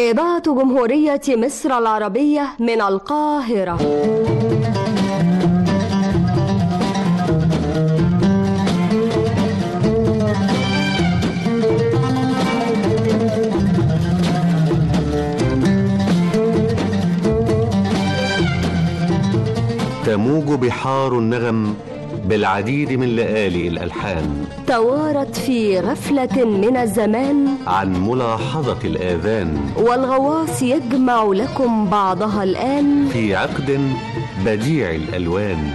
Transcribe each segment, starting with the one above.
إذاعة جمهورية مصر العربية من القاهرة تموج بحار النغم بالعديد من لآلئ الألحان توارت في غفلة من الزمان عن ملاحظة الآذان والغواص يجمع لكم بعضها الآن في عقد بديع الألوان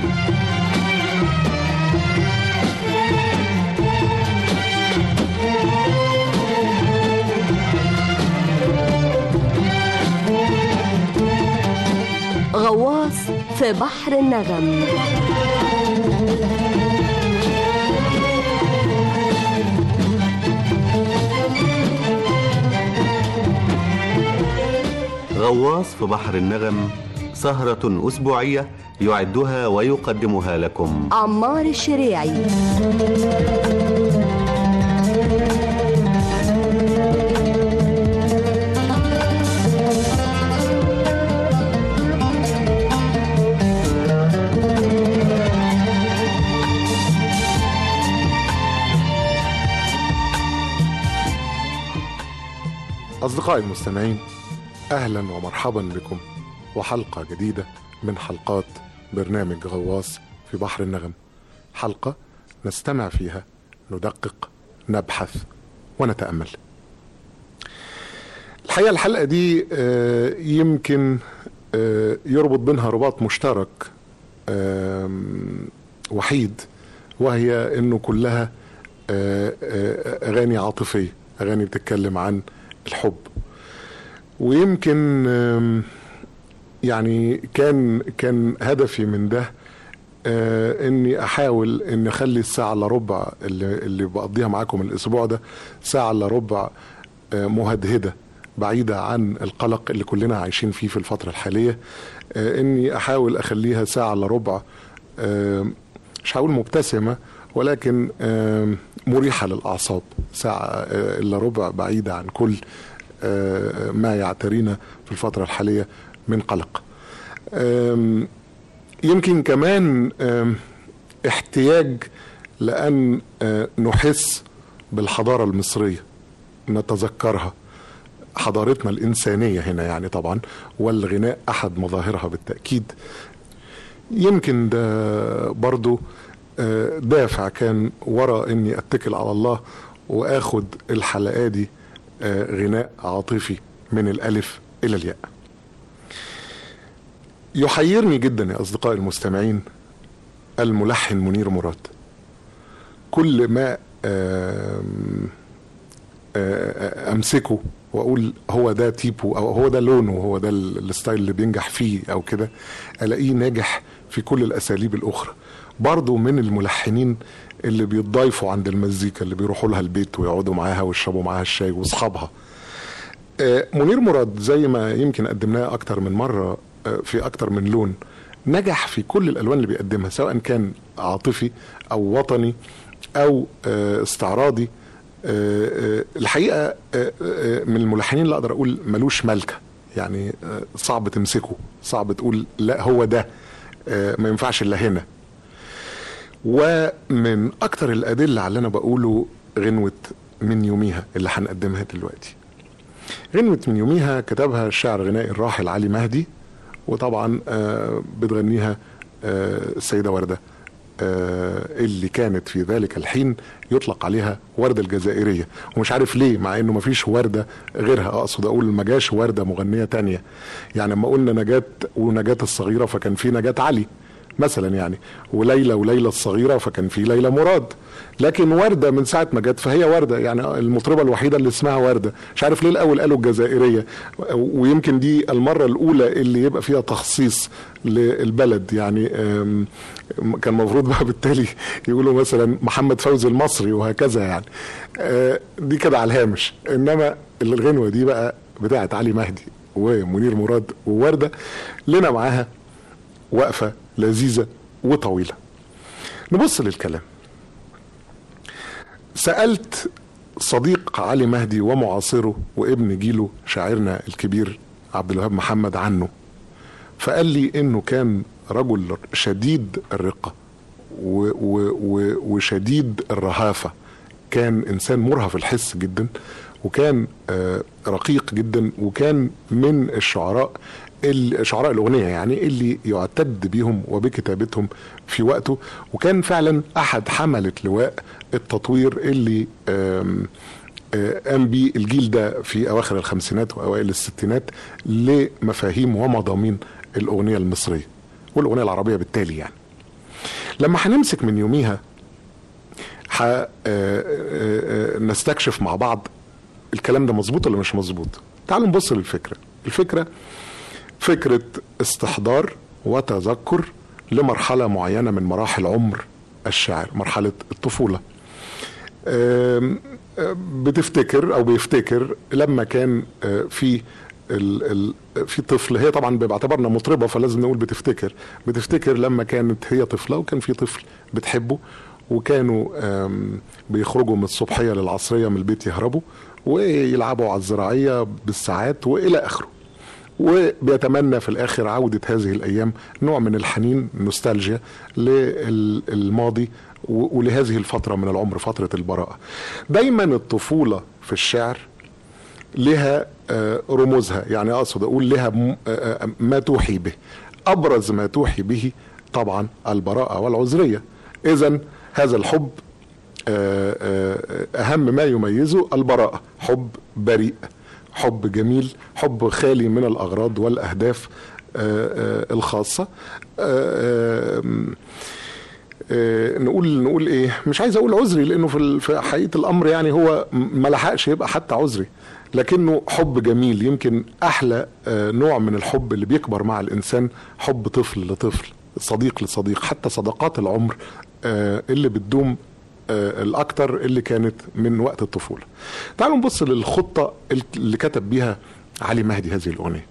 غواص في بحر النغم غواص في بحر النغم سهرة أسبوعية يعدها ويقدمها لكم عمار الشريعي أصدقائي المستمعين أهلا ومرحبا بكم وحلقة جديدة من حلقات برنامج غواص في بحر النغم حلقة نستمع فيها ندقق نبحث ونتأمل الحقيقة الحلقة دي آه، يمكن آه، يربط بينها رباط مشترك آم، وحيد وهي انه كلها آه، آه، اغاني عاطفيه اغاني بتتكلم عن الحب ويمكن آم، يعني كان كان هدفي من ده آه اني احاول اني اخلي الساعه الا ربع اللي, اللي بقضيها معاكم الاسبوع ده ساعه الا ربع آه مهدهده بعيده عن القلق اللي كلنا عايشين فيه في الفتره الحاليه آه اني احاول اخليها ساعه الا ربع آه مش هقول مبتسمه ولكن آه مريحه للاعصاب ساعه آه الا ربع بعيده عن كل آه ما يعترينا في الفتره الحاليه من قلق آم، يمكن كمان آم، احتياج لأن آه، نحس بالحضارة المصرية نتذكرها حضارتنا الإنسانية هنا يعني طبعا والغناء أحد مظاهرها بالتأكيد يمكن ده برضو آه، دافع كان ورا اني اتكل على الله واخد الحلقه دي آه، غناء عاطفي من الالف الى الياء يحيرني جدا يا اصدقائي المستمعين الملحن منير مراد كل ما آم، آه، امسكه واقول هو ده تيبو او هو ده لونه هو ده ال- الستايل اللي بينجح فيه او كده الاقيه ناجح في كل الاساليب الاخرى برضه من الملحنين اللي بيتضايفوا عند المزيكا اللي بيروحوا لها البيت ويقعدوا معاها ويشربوا معاها الشاي واصحابها آه، منير مراد زي ما يمكن قدمناه اكتر من مره آه، في اكتر من لون نجح في كل الالوان اللي بيقدمها سواء كان عاطفي او وطني او آه، استعراضي آه، آه، الحقيقه آه، آه، من الملحنين اللي اقدر اقول ملوش ملكه يعني آه، صعب تمسكه صعب تقول لا هو ده آه، ما ينفعش الا هنا ومن اكتر الادله على اللي انا بقوله غنوه من يوميها اللي هنقدمها دلوقتي غنوة من يوميها كتبها الشاعر الغنائي الراحل علي مهدي وطبعا آه، بتغنيها آه، السيدة وردة آه، اللي كانت في ذلك الحين يطلق عليها وردة الجزائرية ومش عارف ليه مع انه مفيش وردة غيرها اقصد اقول ما جاش وردة مغنية تانية يعني لما قلنا نجاة ونجاة الصغيرة فكان في نجاة علي مثلا يعني وليلى وليلى الصغيرة فكان في ليلى مراد لكن وردة من ساعة ما جت فهي وردة يعني المطربة الوحيدة اللي اسمها وردة مش عارف ليه الأول قالوا الجزائرية ويمكن دي المرة الأولى اللي يبقى فيها تخصيص للبلد يعني آم، كان المفروض بقى بالتالي يقولوا مثلا محمد فوزي المصري وهكذا يعني آه، دي كده على الهامش إنما الغنوة دي بقى بتاعت علي مهدي ومنير مراد ووردة لنا معاها وقفة لذيذة وطويلة نبص للكلام سألت صديق علي مهدي ومعاصره وابن جيله شاعرنا الكبير عبد الوهاب محمد عنه فقال لي انه كان رجل شديد الرقه و و و وشديد الرهافه كان انسان مرهف الحس جدا وكان آه، رقيق جدا وكان من الشعراء ال- شعراء الاغنيه يعني اللي يعتد بيهم وبكتابتهم في وقته وكان فعلا احد حمله لواء التطوير اللي آم، آه، قام بيه الجيل ده في اواخر الخمسينات واوائل الستينات لمفاهيم ومضامين الاغنيه المصريه والاغنيه العربيه بالتالي يعني لما هنمسك من يوميها ح... آه، آه، آه، نستكشف مع بعض الكلام ده مظبوط ولا مش مظبوط تعالوا نبص للفكره الفكره فكره استحضار وتذكر لمرحله معينه من مراحل عمر الشاعر مرحله الطفوله آم، آه، بتفتكر او بيفتكر لما كان آه، في ال ال في طفل هي طبعا باعتبارنا مطربه فلازم نقول بتفتكر بتفتكر لما كانت هي طفله وكان في طفل بتحبه وكانوا آم، بيخرجوا من الصبحيه للعصريه من البيت يهربوا ويلعبوا على الزراعيه بالساعات والى اخره وبيتمنى في الاخر عوده هذه الايام نوع من الحنين نوستالجيا للماضي و- ولهذه الفتره من العمر فتره البراءه. دايما الطفوله في الشعر لها آه، رموزها يعني اقصد اقول لها م- آه، آه، ما توحي به. ابرز ما توحي به طبعا البراءه والعذريه. اذا هذا الحب آه، آه، اهم ما يميزه البراءه، حب بريء. حب جميل حب خالي من الاغراض والاهداف آه، آه، الخاصه آه، آم، آه، نقول نقول ايه مش عايز اقول عذري لانه في ال- في حقيقه الامر يعني هو م- ما لحقش يبقى حتى عذري لكنه حب جميل يمكن احلى آه، نوع من الحب اللي بيكبر مع الانسان حب طفل لطفل صديق لصديق حتى صداقات العمر آه، اللي بتدوم آه، الاكتر اللي كانت من وقت الطفوله تعالوا نبص للخطه اللي كتب بيها علي مهدي هذه الاغنيه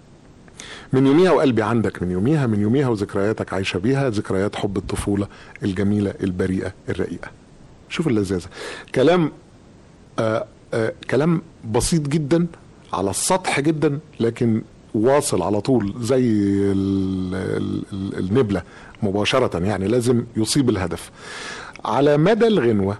من يوميها وقلبي عندك من يوميها من يوميها وذكرياتك عايشة بيها ذكريات حب الطفولة الجميلة البريئة الرقيقة شوف اللذاذة كلام آه آه كلام بسيط جدا على السطح جدا لكن واصل على طول زي ال ال ال النبلة مباشرة يعني لازم يصيب الهدف على مدى الغنوة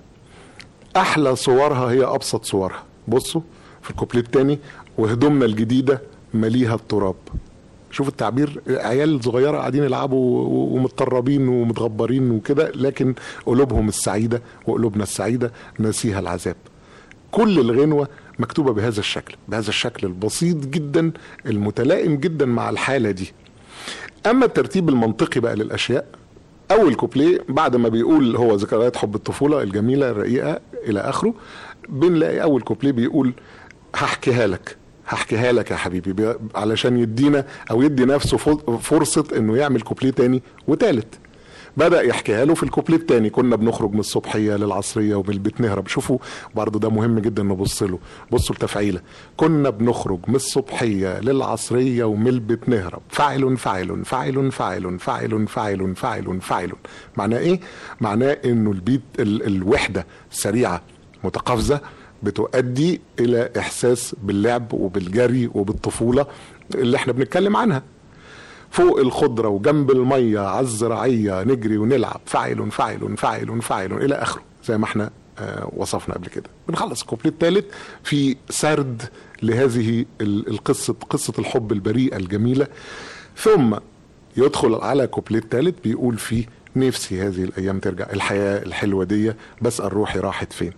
احلى صورها هي ابسط صورها بصوا في الكوبليه التاني وهدومنا الجديده مليها التراب شوف التعبير عيال صغيره قاعدين يلعبوا و- ومتطربين ومتغبرين وكده لكن قلوبهم السعيده وقلوبنا السعيده ناسيها العذاب كل الغنوه مكتوبه بهذا الشكل بهذا الشكل البسيط جدا المتلائم جدا مع الحاله دي اما الترتيب المنطقي بقى للاشياء اول كوبليه بعد ما بيقول هو ذكريات حب الطفوله الجميله الرقيقه الى اخره بنلاقي اول كوبليه بيقول هحكيها لك هحكيها لك يا حبيبي بي- علشان يدينا او يدي نفسه فل- فرصه انه يعمل كوبليه تاني وتالت بدأ يحكيها له في الكوبليه التاني كنا بنخرج من الصبحيه للعصريه ومن البيت نهرب شوفوا برضه ده مهم جدا نبص له بصوا التفعيله كنا بنخرج من الصبحيه للعصريه ومن البيت نهرب فاعل فاعل فاعل فاعل فاعل فاعل فاعل فاعل معناه ايه معناه انه البيت ال الوحده سريعه متقافزه بتؤدي الى احساس باللعب وبالجري وبالطفوله اللي احنا بنتكلم عنها فوق الخضرة وجنب المية على الزراعية نجري ونلعب فاعل فاعل فاعل فاعل إلى آخره زي ما احنا آه وصفنا قبل كده بنخلص الكوبليه الثالث في سرد لهذه ال- القصة قصة الحب البريئة الجميلة ثم يدخل على الكوبليه الثالث بيقول فيه نفسي هذه الأيام ترجع الحياة الحلوة دي بسأل روحي راحت فين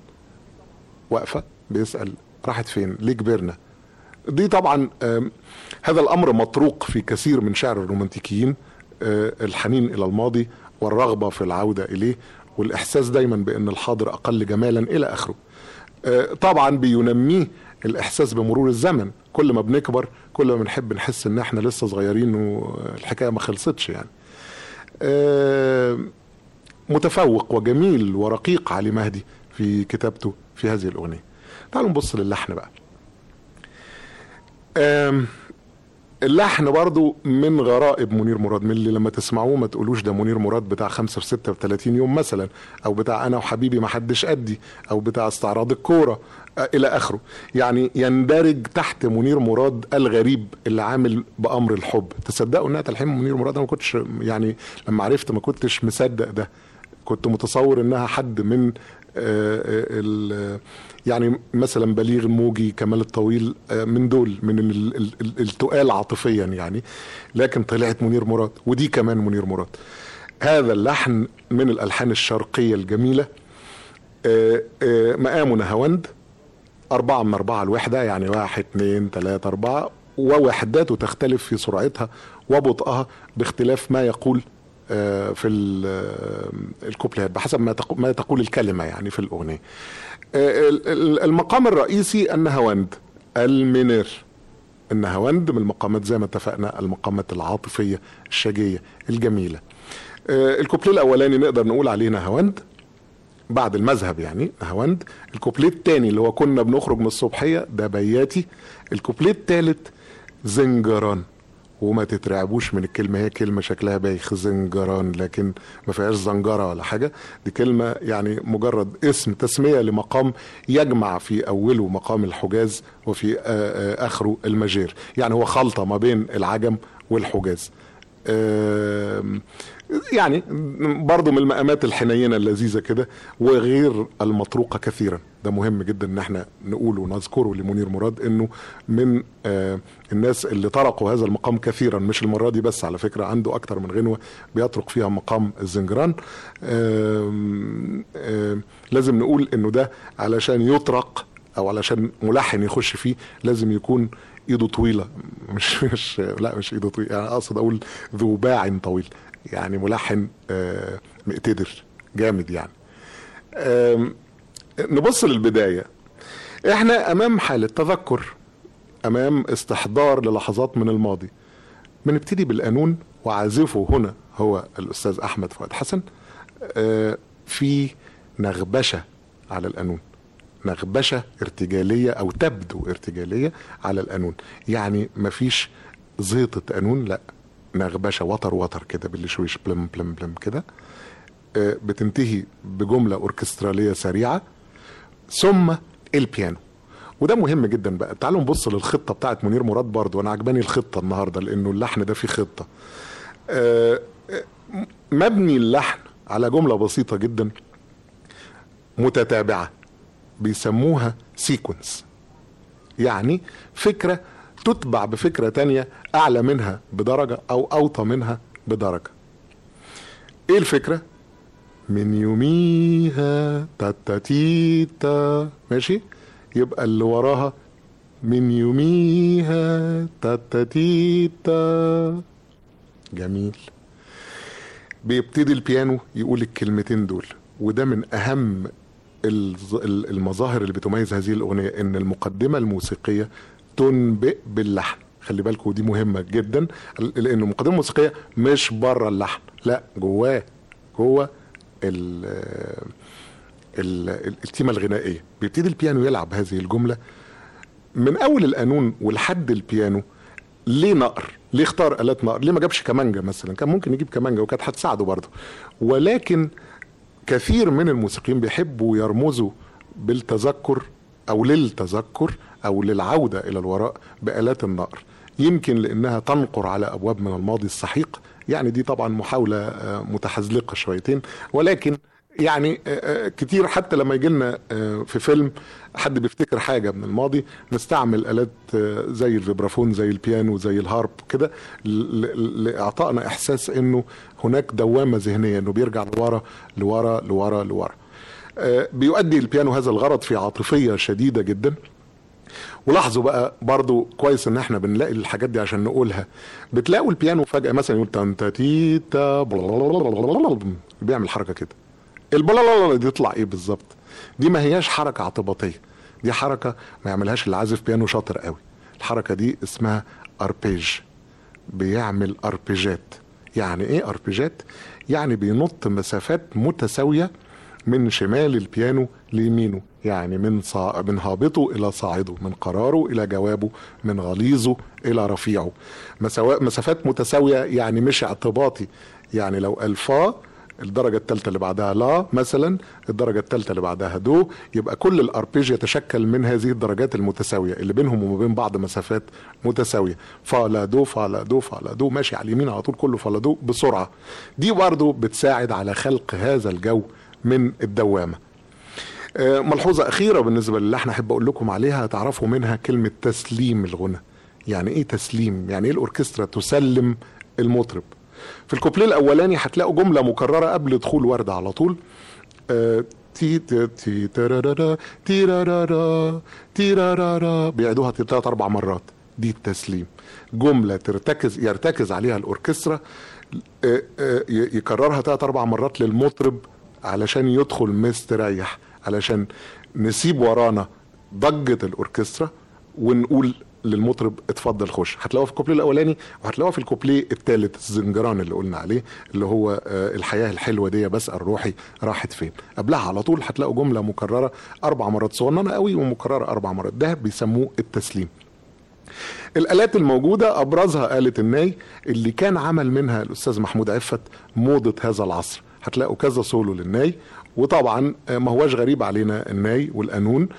واقفة بيسأل راحت فين ليه كبرنا دي طبعا آم، هذا الامر مطروق في كثير من شعر الرومانتيكيين آه، الحنين الى الماضي والرغبه في العوده اليه والاحساس دايما بان الحاضر اقل جمالا الى اخره آه، طبعا بينميه الاحساس بمرور الزمن كل ما بنكبر كل ما بنحب نحس ان احنا لسه صغيرين والحكايه ما خلصتش يعني آه، متفوق وجميل ورقيق علي مهدي في كتابته في هذه الاغنيه تعالوا نبص للحن بقى آم، اللحن برضو من غرائب منير مراد من اللي لما تسمعوه ما تقولوش ده منير مراد بتاع 5 في 6 في 30 يوم مثلا او بتاع انا وحبيبي ما حدش قدي او بتاع استعراض الكوره آه، الى اخره يعني يندرج تحت منير مراد الغريب اللي عامل بامر الحب تصدقوا انها تلحين منير مراد انا ما كنتش يعني لما عرفت ما كنتش مصدق ده كنت متصور انها حد من آه، آه، ال- يعني مثلا بليغ موجي كمال الطويل آه، من دول من ال- ال- ال- التقال عاطفيا يعني لكن طلعت منير مراد ودي كمان منير مراد هذا اللحن من الالحان الشرقيه الجميله آه، آه، مقامه نهاوند أربعة من أربعة الوحدة يعني واحد اتنين تلاتة أربعة ووحداته تختلف في سرعتها وبطئها باختلاف ما يقول آه، في ال- آه، الكوبليهات بحسب ما تقو- ما تقول الكلمة يعني في الأغنية آه، ال- ال- المقام الرئيسي النهاوند المنير النهاوند من المقامات زي ما اتفقنا المقامات العاطفية الشجية الجميلة آه، الكوبليه الأولاني نقدر نقول عليه نهاوند بعد المذهب يعني نهاوند الكوبليه التاني اللي هو كنا بنخرج من الصبحيه ده بياتي الكوبليه التالت زنجران وما تترعبوش من الكلمه هي كلمه شكلها بايخ زنجران لكن ما فيهاش زنجره ولا حاجه دي كلمه يعني مجرد اسم تسميه لمقام يجمع في اوله مقام الحجاز وفي آه، آه، اخره المجير يعني هو خلطه ما بين العجم والحجاز آم، يعني برضو من المقامات الحنينة اللذيذة كده وغير المطروقة كثيرا ده مهم جدا ان احنا نقوله ونذكره لمنير مراد انه من آه الناس اللي طرقوا هذا المقام كثيرا مش المرة دي بس على فكرة عنده اكتر من غنوة بيطرق فيها مقام الزنجران آم، آم، لازم نقول انه ده علشان يطرق او علشان ملحن يخش فيه لازم يكون ايده طويله مش مش لا مش ايده طويله يعني اقصد اقول ذو باع طويل يعني ملحن آه، مقتدر جامد يعني آم، نبص للبدايه احنا امام حاله تذكر امام استحضار للحظات من الماضي بنبتدي بالقانون وعازفه هنا هو الاستاذ احمد فؤاد حسن آه، في نغبشه على القانون نغبشه ارتجاليه او تبدو ارتجاليه على القانون يعني مفيش زيطه قانون لا نغبشه وتر وتر كده بالشويش بلم بلم بلم كده آه، بتنتهي بجمله اوركستراليه سريعه ثم البيانو وده مهم جدا بقى تعالوا نبص للخطه بتاعت منير مراد برضو انا عجباني الخطه النهارده لانه اللحن ده فيه خطه آه، آه، مبني اللحن على جمله بسيطه جدا متتابعه بيسموها سيكونس يعني فكره تتبع بفكره تانية اعلى منها بدرجه او اوطى منها بدرجه ايه الفكره من يوميها تاتاتيتا ماشي يبقى اللي وراها من يوميها تاتاتيتا جميل بيبتدي البيانو يقول الكلمتين دول وده من اهم الز- ال- المظاهر اللي بتميز هذه الاغنيه ان المقدمه الموسيقيه تنبئ باللحن خلي بالكم دي مهمه جدا لان المقدمه الموسيقيه مش بره اللحن لا جواه جوه ال ال- ال- التيمه الغنائيه بيبتدي البيانو يلعب هذه الجمله من اول القانون ولحد البيانو ليه نقر ليه اختار الات نقر ليه ما جابش كمانجا مثلا كان ممكن يجيب كمانجا وكانت هتساعده برضه ولكن كثير من الموسيقيين بيحبوا يرمزوا بالتذكر او للتذكر او للعوده الى الوراء بالات النقر يمكن لانها تنقر على ابواب من الماضي السحيق يعني دي طبعا محاوله آه، متحزلقه شويتين ولكن يعني آه، آه، كتير حتى لما يجي لنا آه، في فيلم حد بيفتكر حاجه من الماضي نستعمل الات آه، زي الفيبرافون زي البيانو زي الهارب كده ل- ل- لاعطائنا احساس انه هناك دوامه ذهنيه انه بيرجع لورا لورا لورا لورا آه، بيؤدي البيانو هذا الغرض في عاطفيه شديده جدا ولاحظوا بقى برضو كويس ان احنا بنلاقي الحاجات دي عشان نقولها بتلاقوا البيانو فجاه مثلا يقول تان تيتا بيعمل حركه كده البلالا دي تطلع ايه بالظبط دي ما هياش حركه اعتباطيه دي حركه ما يعملهاش اللي عازف بيانو شاطر قوي الحركه دي اسمها اربيج بيعمل اربيجات يعني ايه اربيجات يعني بينط مسافات متساويه من شمال البيانو ليمينه يعني من صا... من هابطه الى صاعده من قراره الى جوابه من غليظه الى رفيعه مسوا... مسافات متساويه يعني مش اعتباطي يعني لو قال فا الدرجة الثالثة اللي بعدها لا مثلا الدرجة الثالثة اللي بعدها دو يبقى كل الأربيج يتشكل من هذه الدرجات المتساوية اللي بينهم وما بين بعض مسافات متساوية فا لا دو فا لا دو فا لا دو ماشي على اليمين على طول كله فا لا دو بسرعة دي برضه بتساعد على خلق هذا الجو من الدوامة آه، ملحوظة أخيرة بالنسبة للي احنا أحب أقول لكم عليها تعرفوا منها كلمة تسليم الغنى يعني إيه تسليم؟ يعني إيه الأوركسترا تسلم المطرب؟ في الكوبليه الأولاني هتلاقوا جملة مكررة قبل دخول وردة على طول آه، تي تي تي ترارارا تيرارارا تيرارارا بيعيدوها ثلاث أربع مرات دي التسليم جملة ترتكز يرتكز عليها الأوركسترا آه، آه، ي- يكررها ثلاث أربع مرات للمطرب علشان يدخل مستريح علشان نسيب ورانا ضجة الأوركسترا ونقول للمطرب اتفضل خش هتلاقوها في الكوبليه الاولاني وهتلاقوها في الكوبليه الثالث الزنجران اللي قلنا عليه اللي هو آه، الحياه الحلوه دي بسال روحي راحت فين قبلها على طول هتلاقوا جمله مكرره اربع مرات صغننه قوي ومكرره اربع مرات ده بيسموه التسليم الالات الموجوده ابرزها اله الناي اللي كان عمل منها الاستاذ محمود عفت موضه هذا العصر هتلاقوا كذا سولو للناي وطبعا آه، ما هواش غريب علينا الناي والقانون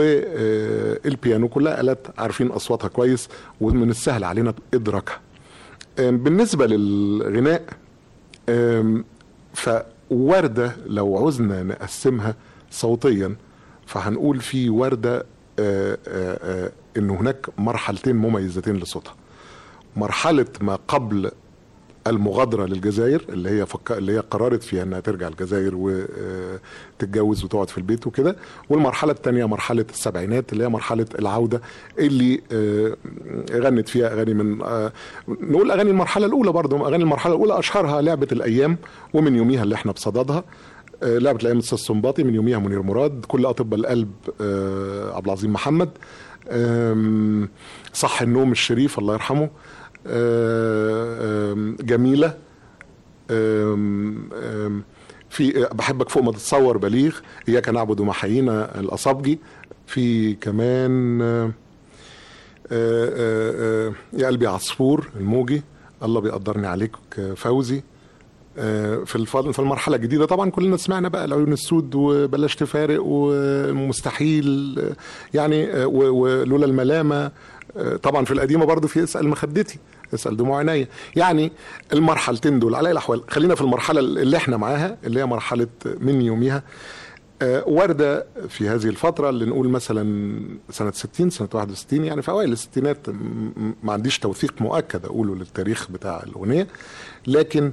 والبيانو كلها الات عارفين اصواتها كويس ومن السهل علينا ادراكها آم، بالنسبه للغناء آم، فوردة لو عوزنا نقسمها صوتيا فهنقول في وردة آه، آه، آه، ان هناك مرحلتين مميزتين لصوتها مرحلة ما قبل المغادرة للجزائر اللي هي فك... اللي هي قررت فيها انها ترجع الجزائر وتتجوز وتقعد في البيت وكده والمرحلة الثانية مرحلة السبعينات اللي هي مرحلة العودة اللي آه، غنت فيها اغاني من آه، نقول اغاني المرحلة الاولى برضه اغاني المرحلة الاولى اشهرها لعبة الايام ومن يوميها اللي احنا بصددها آه، لعبة الايام استاذ سنباطي من يوميها منير مراد كل اطباء القلب آه، عبد العظيم محمد آم، صح النوم الشريف الله يرحمه آه، آم، جميلة آم، آم، في بحبك فوق ما تتصور بليغ إياك نعبد ومحيينا الأصابجي في كمان آه، آه، آه، آه، يا قلبي عصفور الموجي الله بيقدرني عليك آه، فوزي آه، في الف- في المرحله الجديده طبعا كلنا سمعنا بقى العيون السود وبلاش تفارق ومستحيل آه، يعني آه، و- ولولا الملامه آه، طبعا في القديمه برضو في اسال مخدتي اسال دموع عينيا يعني المرحلتين دول على اي الاحوال خلينا في المرحله اللي احنا معاها اللي هي مرحله من يوميها آه، وردة في هذه الفترة اللي نقول مثلا سنة 60 سنة 61 يعني في أوائل الستينات م- م- ما عنديش توثيق مؤكد أقوله للتاريخ بتاع الأغنية لكن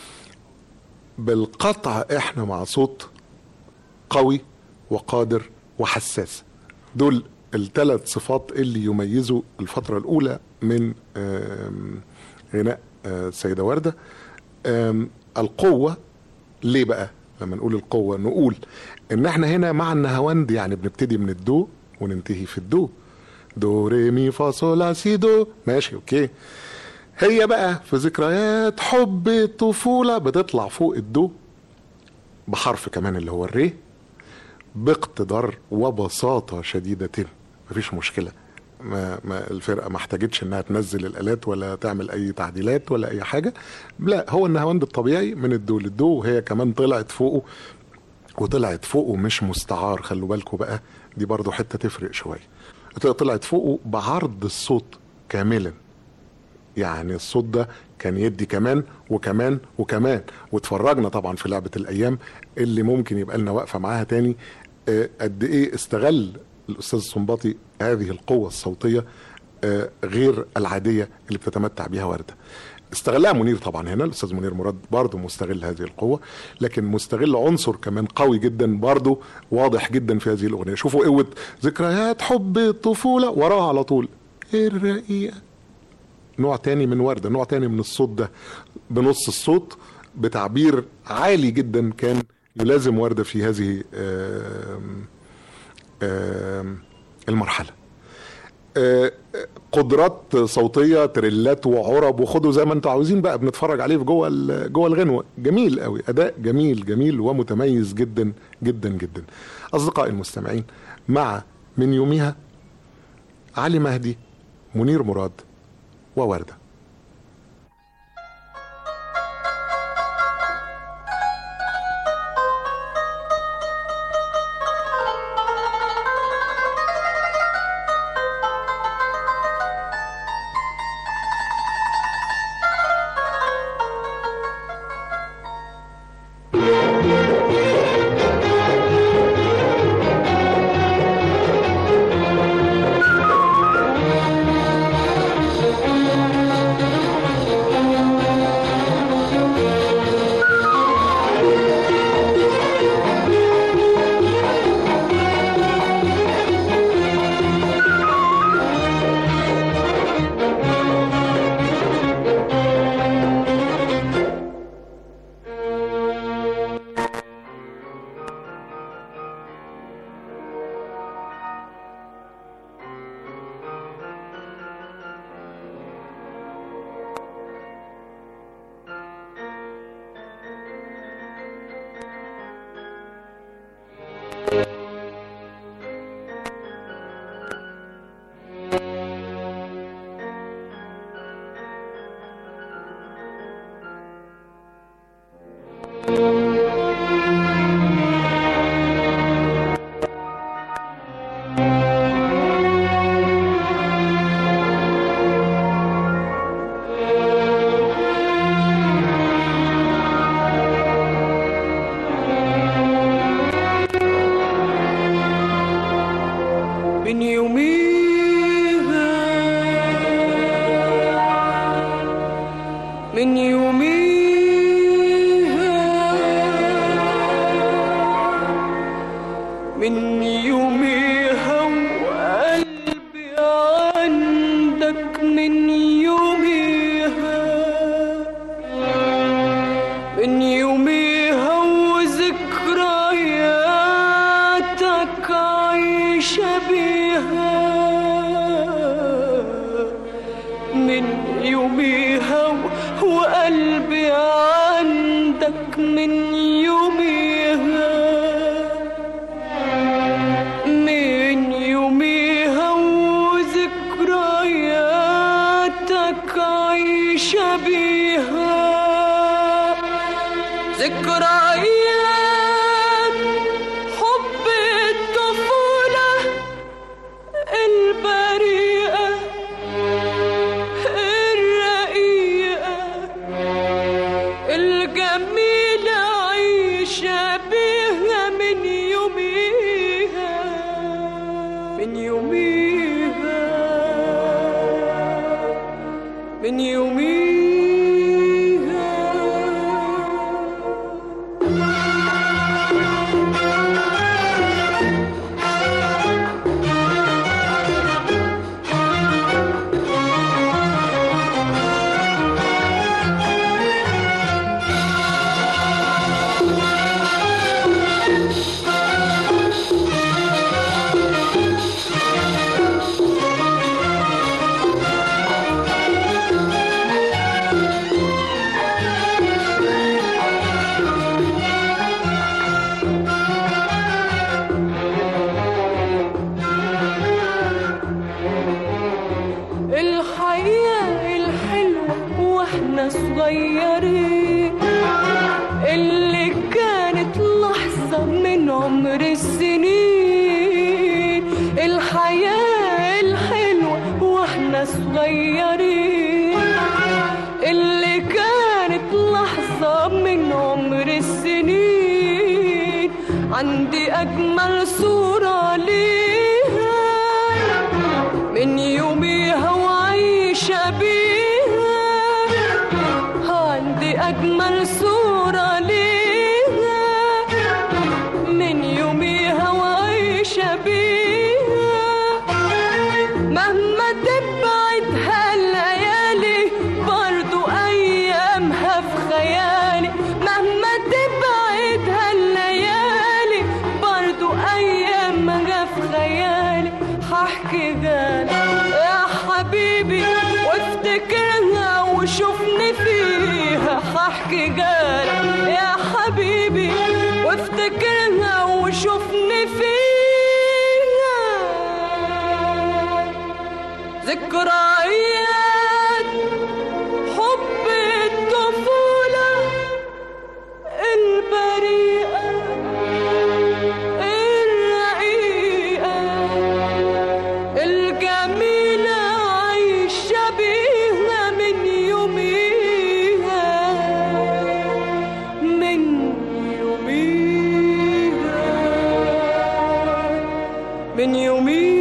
بالقطع احنا مع صوت قوي وقادر وحساس دول الثلاث صفات اللي يميزوا الفترة الأولى من آم، غناء آه، السيدة وردة آم، القوة ليه بقى لما نقول القوة نقول ان احنا هنا مع النهاوند يعني بنبتدي من الدو وننتهي في الدو دو ري مي فا صول لا سي دو ماشي اوكي هي بقى في ذكريات حب الطفولة بتطلع فوق الدو بحرف كمان اللي هو الري باقتدار وبساطة شديدة مفيش مشكلة ما, ما الفرقة ما احتاجتش انها تنزل الالات ولا تعمل اي تعديلات ولا اي حاجة لا هو النهاوند الطبيعي من الدو للدو وهي كمان طلعت فوقه وطلعت فوقه مش مستعار خلوا بالكم بقى دي برضو حتة تفرق شوية طلعت فوقه بعرض الصوت كاملا يعني الصوت ده كان يدي كمان وكمان وكمان واتفرجنا طبعا في لعبة الأيام اللي ممكن يبقى لنا واقفة معاها تاني آه، قد إيه استغل الأستاذ السنباطي هذه القوة الصوتية آه، غير العادية اللي بتتمتع بها وردة استغلها منير طبعا هنا الاستاذ منير مراد برضه مستغل هذه القوه لكن مستغل عنصر كمان قوي جدا برضه واضح جدا في هذه الاغنيه شوفوا قوه ذكريات حب الطفوله وراها على طول الرقيقه نوع تاني من وردة نوع تاني من الصوت ده بنص الصوت بتعبير عالي جدا كان يلازم وردة في هذه آم، آم، المرحلة آه، قدرات صوتيه تريلات وعرب وخدوا زي ما انتوا عاوزين بقى بنتفرج عليه في جوه ال- جوه الغنوه جميل قوي اداء جميل جميل ومتميز جدا جدا جدا اصدقائي المستمعين مع من يومها علي مهدي منير مراد وورده من يوميها من يوميها من يوميها وقلبي عندك من يوميها من يوميها وذكرياتك عايشة بيها من يوميها وقلبي عندك من يوميها من يوميها وذكرياتك عايشة بيها ذكريات حب الطفولة البريئة الرقيقة الجميلة عايشة بيها من يوميها من يوميها من يوميها الحياة الحلوة واحنا صغيرين اللي كانت لحظة من عمر السنين الحياة الحلوة واحنا صغيرين اللي كانت لحظة من عمر السنين عندي أجمل صورة ليها من يوميها وعايشة بيها عندي أجمل صورة ليها من يوميها وعايشة بيها مهما تبعدها الليالي برضو أيامها في خيالي مهما تبعدها الليالي برضو أيامها في خيالي هحكي جالك وافتكرها وشوفني فيها هحكي جالك يا حبيبي وافتكرها وشوفني فيها ذكريات حب الطفولة البريئة الرقيقة الجميلة عايشة بيها من يوميها من يوميها من يوميها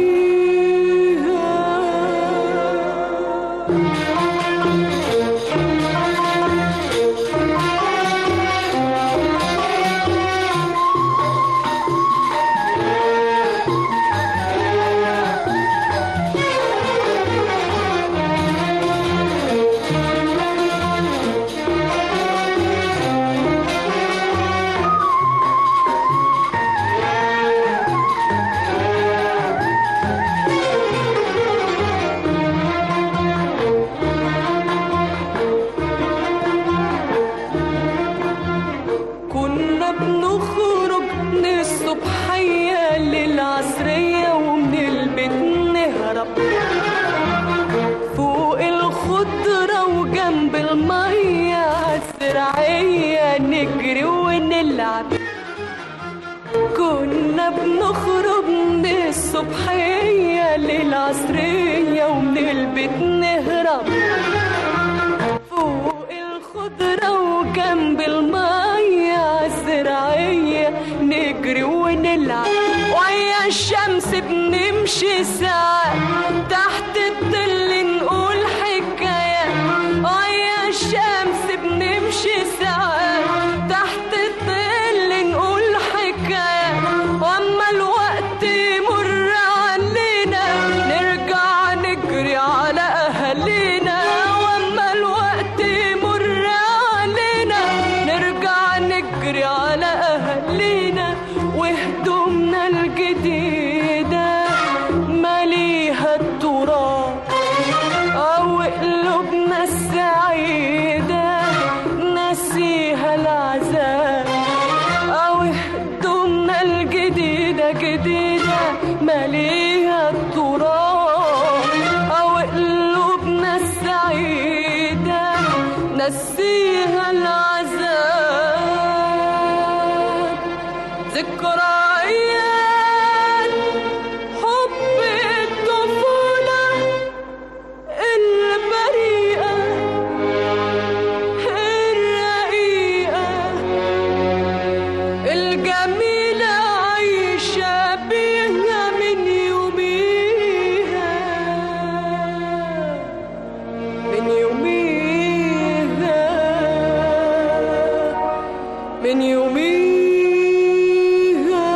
كنا بنخرج من الصبحية للعصرية ومن البيت نهرب فوق الخضرة وجنب المية عالزراعية نجري ونلعب كنا بنخرج من الصبحية للعصرية ومن البيت نهرب فوق الخضرة وجنب المية الزراعية نجري ونلعب ويا الشمس بنمشي ساعات تحت الظل نقول حكايات ويا الشمس بنمشي ساعات تحت الظل نقول حكايات واما الوقت يمر علينا نرجع نجري على اهالينا واما الوقت يمر علينا نرجع نجري على اهالينا وهدومنا الجديده ماليها التراب أو قلوبنا السعيدة نسيها العذاب أو هدومنا الجديدة جديدة ماليها التراب أو قلوبنا السعيدة نسيها العذاب ذكريات حب الطفولة البريئة الرقيقة الجميلة عايشة بيها من يوميها من يوميها من يوميها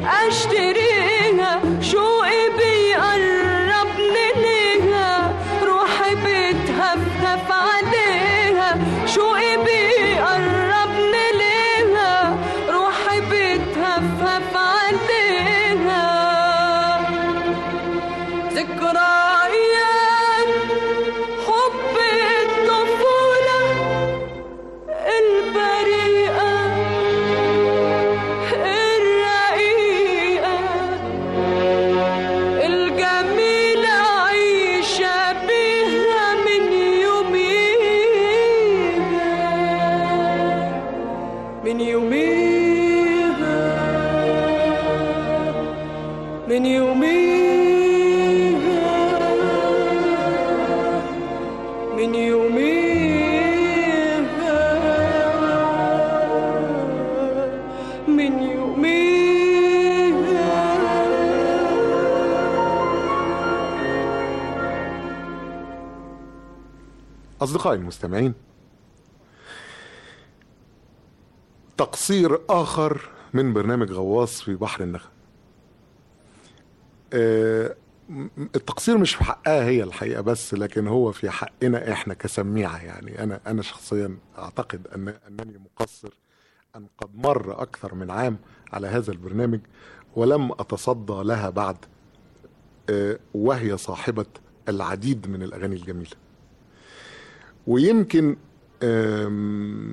اشتريها شوقي بيقربني ليها روحي بتهفهف عليها شوقي بيقربني ليها روحي بتهفهف عليها ذكريات حب الطفولة البريئة الرقيقة الجميلة عيشة بيها من يوميها من يوميها من يوميها من يوميها من يوميها أصدقائي المستمعين تقصير آخر من برنامج غواص في بحر النغم آه، م- التقصير مش في حقها هي الحقيقة بس لكن هو في حقنا احنا كسميعة يعني أنا أنا شخصيا أعتقد أن أنني مقصر أن قد مر أكثر من عام على هذا البرنامج ولم أتصدى لها بعد آه، وهي صاحبة العديد من الأغاني الجميلة ويمكن آم،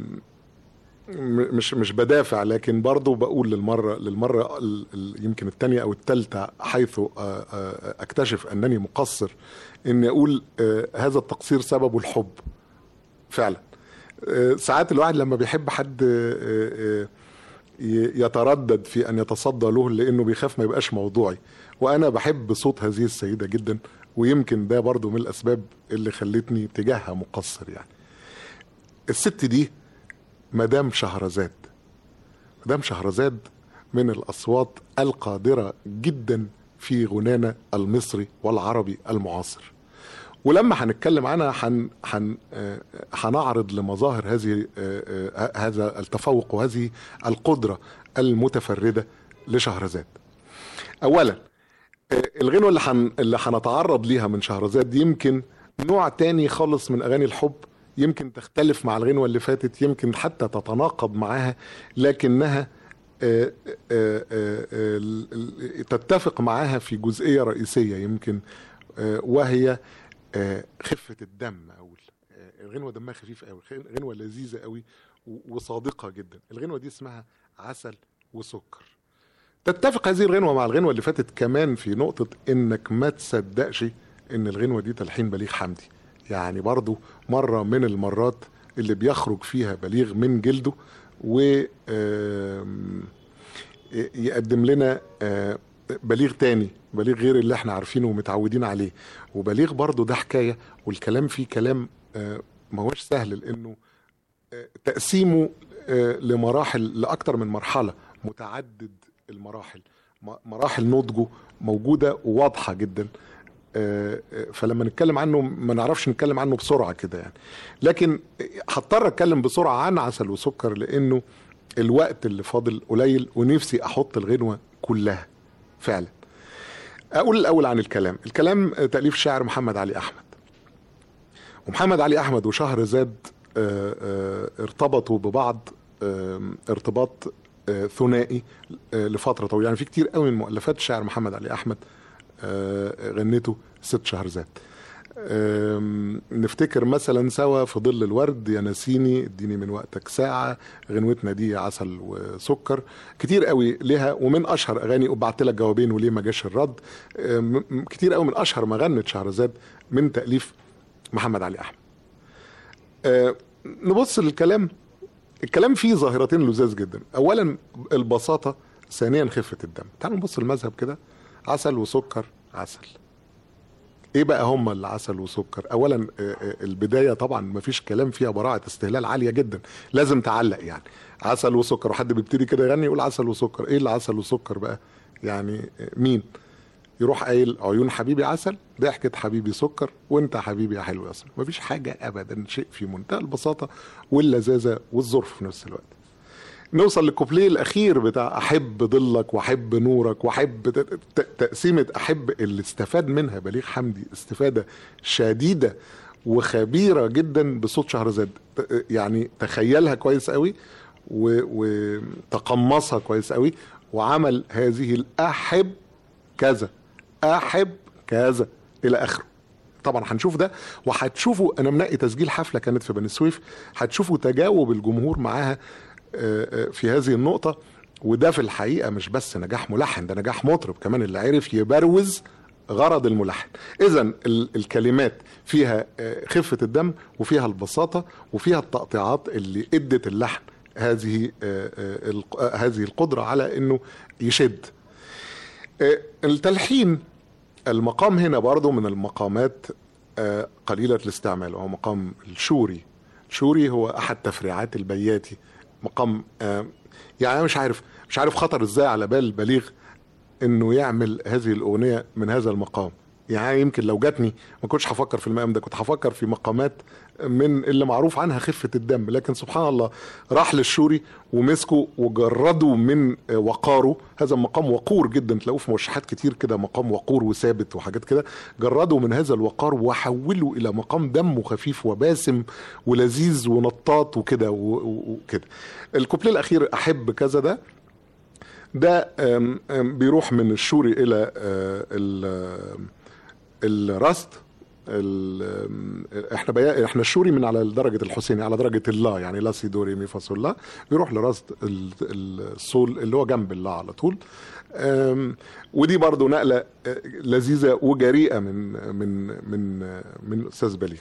م- مش مش بدافع لكن برضو بقول للمره للمره ال- ال- يمكن الثانيه او الثالثه حيث آه، آه، اكتشف انني مقصر اني اقول آه، هذا التقصير سببه الحب فعلا آه، ساعات الواحد لما بيحب حد آه، آه، ي- يتردد في ان يتصدى له لانه بيخاف ما يبقاش موضوعي وانا بحب صوت هذه السيده جدا ويمكن ده برضو من الاسباب اللي خلتني تجاهها مقصر يعني الست دي مدام شهرزاد مدام شهرزاد من الاصوات القادره جدا في غنانا المصري والعربي المعاصر ولما هنتكلم عنها هن هن آه، هنعرض لمظاهر هذه آه، آه، هذا التفوق وهذه القدره المتفرده لشهرزاد. اولا آه، الغنوه اللي حن اللي هنتعرض ليها من شهرزاد يمكن نوع تاني خالص من اغاني الحب يمكن تختلف مع الغنوه اللي فاتت يمكن حتى تتناقض معاها لكنها آه، آه، آه، آه، ال- ال- تتفق معاها في جزئيه رئيسيه يمكن آه، وهي آه، خفه الدم اقول آه، الغنوه دمها خفيف قوي غنوه لذيذه قوي و- وصادقه جدا الغنوه دي اسمها عسل وسكر تتفق هذه الغنوه مع الغنوه اللي فاتت كمان في نقطه انك ما تصدقش ان الغنوه دي تلحين بليغ حمدي يعني برضو مره من المرات اللي بيخرج فيها بليغ من جلده و آم، يقدم لنا آه، بليغ تاني بليغ غير اللي احنا عارفينه ومتعودين عليه وبليغ برضو ده حكايه والكلام فيه كلام آه، ما هوش سهل لانه آه، تقسيمه آه، لمراحل لاكتر من مرحله متعدد المراحل م- مراحل نضجه موجوده وواضحه جدا آه، آه، فلما نتكلم عنه ما نعرفش نتكلم عنه بسرعه كده يعني لكن هضطر اتكلم بسرعه عن عسل وسكر لانه الوقت اللي فاضل قليل ونفسي احط الغنوه كلها فعلا اقول الاول عن الكلام الكلام آه، تاليف شاعر محمد علي احمد ومحمد علي احمد وشهرزاد آه، آه، ارتبطوا ببعض آم، ارتباط آه، ثنائي آه، لفتره طويله يعني في كتير قوي من مؤلفات الشاعر محمد علي احمد آه، غنته ست شهرزاد آم، نفتكر مثلا سوا في ظل الورد يا نسيني اديني من وقتك ساعة غنوتنا دي عسل وسكر كتير قوي لها ومن اشهر اغاني وبعت لك جوابين وليه ما جاش الرد آم، م- كتير قوي من اشهر ما غنت شهرزاد من تأليف محمد علي احمد آه، نبص للكلام الكلام فيه ظاهرتين لذاذ جدا اولا البساطه ثانيا خفه الدم تعالوا نبص المذهب كده عسل وسكر عسل ايه بقى هم اللي عسل وسكر اولا آه، آه، البدايه طبعا ما فيش كلام فيها براعه استهلال عاليه جدا لازم تعلق يعني عسل وسكر وحد بيبتدي كده يغني يقول عسل وسكر ايه اللي عسل وسكر بقى يعني آه، مين يروح قايل عيون حبيبي عسل ضحكة حبيبي سكر وانت حبيبي يا حلو ياسر مفيش حاجة ابدا شيء في منتهى البساطة واللذاذة والظرف في نفس الوقت نوصل للكوبليه الاخير بتاع احب ظلك واحب نورك واحب ت- ت- تقسيمه احب اللي استفاد منها بليغ حمدي استفاده شديده وخبيره جدا بصوت شهرزاد ت- يعني تخيلها كويس قوي و- وتقمصها كويس قوي وعمل هذه الاحب كذا احب كذا الى اخره طبعا هنشوف ده وهتشوفوا انا منقي تسجيل حفله كانت في بني سويف هتشوفوا تجاوب الجمهور معاها آه، آه، في هذه النقطه وده في الحقيقه مش بس نجاح ملحن ده نجاح مطرب كمان اللي عرف يبروز غرض الملحن اذا ال- الكلمات فيها آه، خفه الدم وفيها البساطه وفيها التقطيعات اللي ادت اللحن هذه آه، آه، الق- آه، هذه القدره على انه يشد آه، التلحين المقام هنا برضو من المقامات آه، قليلة الاستعمال وهو مقام الشوري الشوري هو أحد تفريعات البياتي مقام آه، يعني أنا مش عارف مش عارف خطر ازاي على بال بليغ انه يعمل هذه الاغنيه من هذا المقام يعني يمكن لو جاتني ما كنتش هفكر في المقام ده كنت هفكر في مقامات من اللي معروف عنها خفه الدم لكن سبحان الله راح للشوري ومسكه وجرده من وقاره هذا المقام وقور جدا تلاقوه في مرشحات كتير كده مقام وقور وثابت وحاجات كده جرده من هذا الوقار وحوله الى مقام دمه خفيف وباسم ولذيذ ونطاط وكده و- و- وكده الكوبليه الاخير احب كذا ده ده آم، آم، بيروح من الشوري الى آه، ال- الرست ال- آم، احنا بيا احنا الشوري من على درجه الحسيني على درجه اللا يعني لا سي دو ري مي فا صول لا بيروح لرست ال- الصول اللي هو جنب اللا على طول آم، ودي برضو نقله آه، لذيذه وجريئه من من من آه، من استاذ بليغ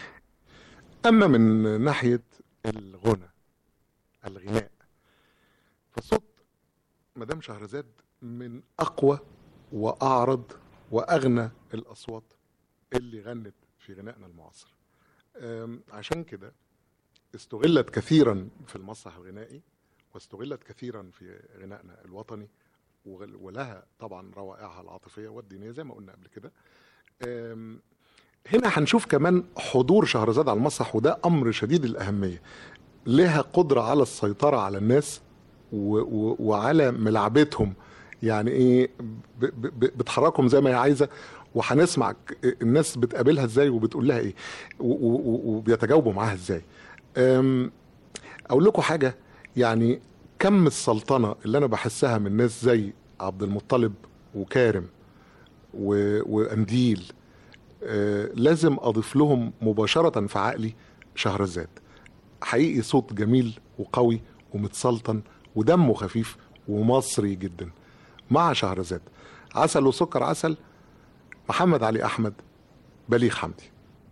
اما من ناحيه الغنى الغناء فصوت مدام شهرزاد من اقوى واعرض واغنى الاصوات اللي غنت في غنائنا المعاصر أم، عشان كده استغلت كثيرا في المسرح الغنائي واستغلت كثيرا في غنائنا الوطني وغل- ولها طبعا روائعها العاطفيه والدينيه زي ما قلنا قبل كده أم، هنا هنشوف كمان حضور شهرزاد على المسرح وده امر شديد الاهميه لها قدره على السيطره على الناس و و وعلى ملعبتهم يعني ايه ب ب ب بتحركهم زي ما هي عايزه وهنسمع ك- الناس بتقابلها ازاي وبتقول لها ايه و- و- و- وبيتجاوبوا معاها ازاي أم، اقول لكم حاجه يعني كم السلطنه اللي انا بحسها من ناس زي عبد المطلب وكارم و... وانديل آه، لازم اضيف لهم مباشره في عقلي شهرزاد حقيقي صوت جميل وقوي ومتسلطن ودمه خفيف ومصري جدا مع شهرزاد عسل وسكر عسل محمد علي احمد بليغ حمدي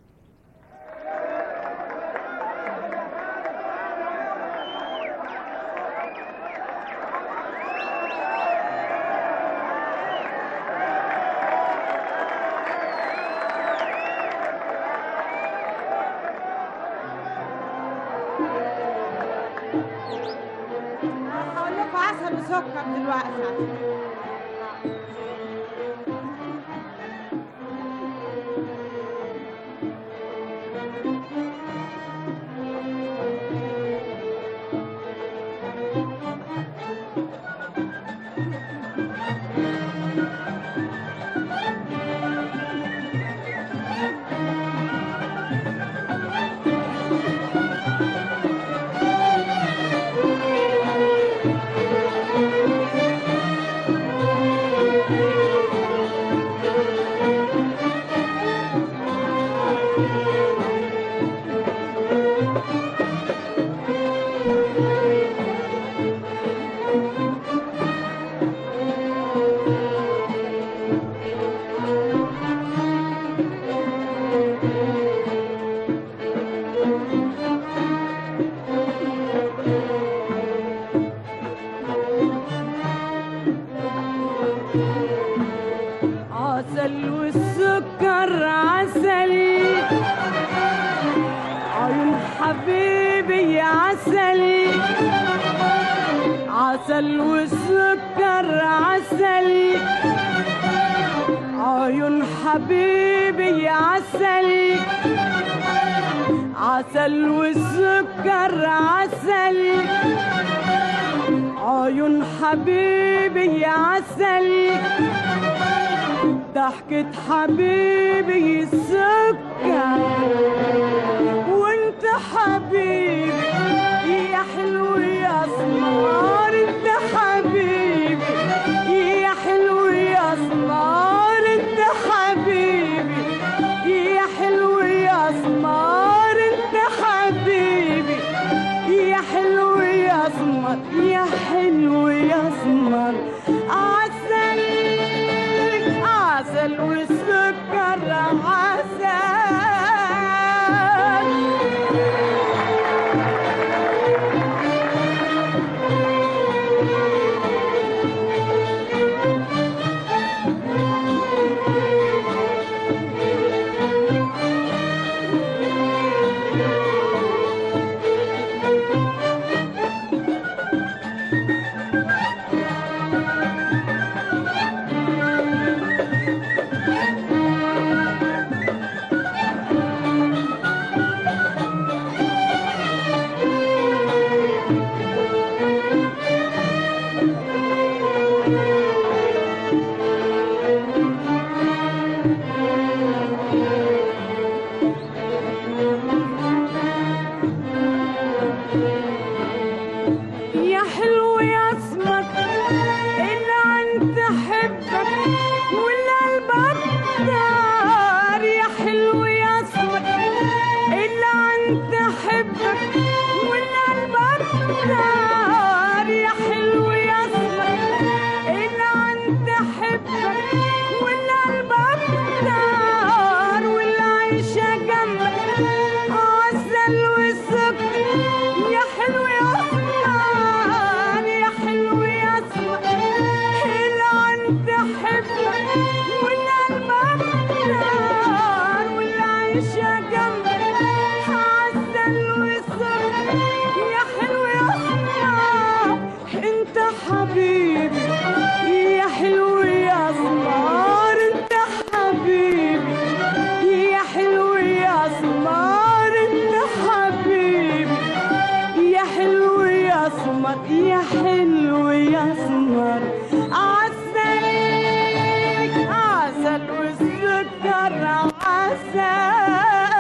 هقول لكم عسل وسكر دلوقتي عسل والسكر عسل عيون حبيبي عسل عسل والسكر عسل عيون حبيبي عسل عسل والسكر عسل عيون حبيبي عسل ضحكة حبيبي سكر وانت حبيبي يا حلو يا سمار انت حبيبي يا حلو يا سمار انت حبيبي يا حلو يا سمار انت حبيبي يا حلو يا سمر يا حلو يا سمر عسل عسل والسكر عسل يا حلو يا اسمر اللي انت حبك والقلب اكتر يا حلو يا اسمر اللي انت حبك والقلب اكتر يا حلو يا اسمر اللي انت حبك والقلب اكتر والعيشه جنبك عسل وسكر يا حلو يا اسمر يا حلو يا اسمر اللي انت حبك والقلب اكتر والعيشه جنبك عسل وسكر يا حلو يا اسمر انت حبيبي يا حلو يا اسمر انت حبيبي يا حلو يا اسمر انت حبيبي يا حلو يا اسمر يا حلو يا اسمر عسل عسل والسكر عسل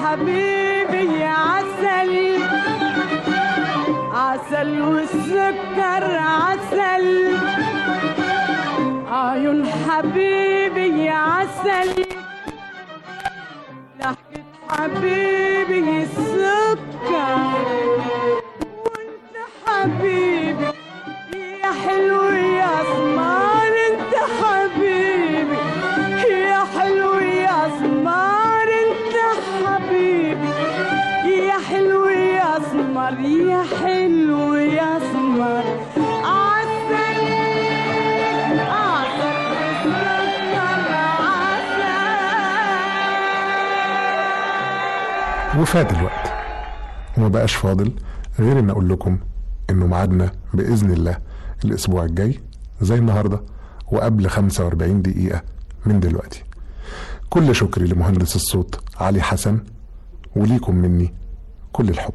حبيبي يا عسل عسل والسكر عسل عيون حبيبي يا عسل ضحكة حبيبي السكر وانت حبيبي يا حلو يا سمار انت حبيبي يا حلو يا سمار انت حبيبي يا حلو يا سمر يا حلو يا سمر عسل عسل سكر عسل وفات الوقت وما بقاش فاضل غير ان اقول لكم انه ميعادنا باذن الله الاسبوع الجاي زي النهارده وقبل 45 دقيقه من دلوقتي كل شكري لمهندس الصوت علي حسن وليكم مني كل الحب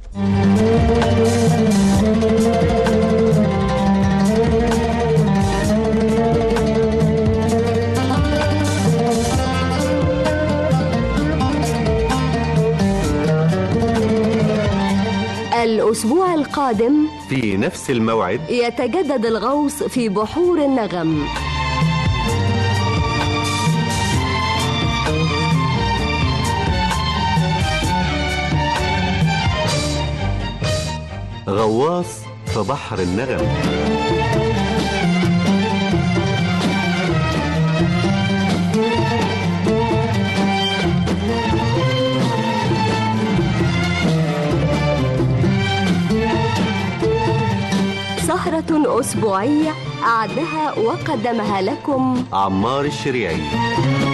الأسبوع القادم في نفس الموعد يتجدد الغوص في بحور النغم غواص في بحر النغم سهرة أسبوعية أعدها وقدمها لكم عمار الشريعي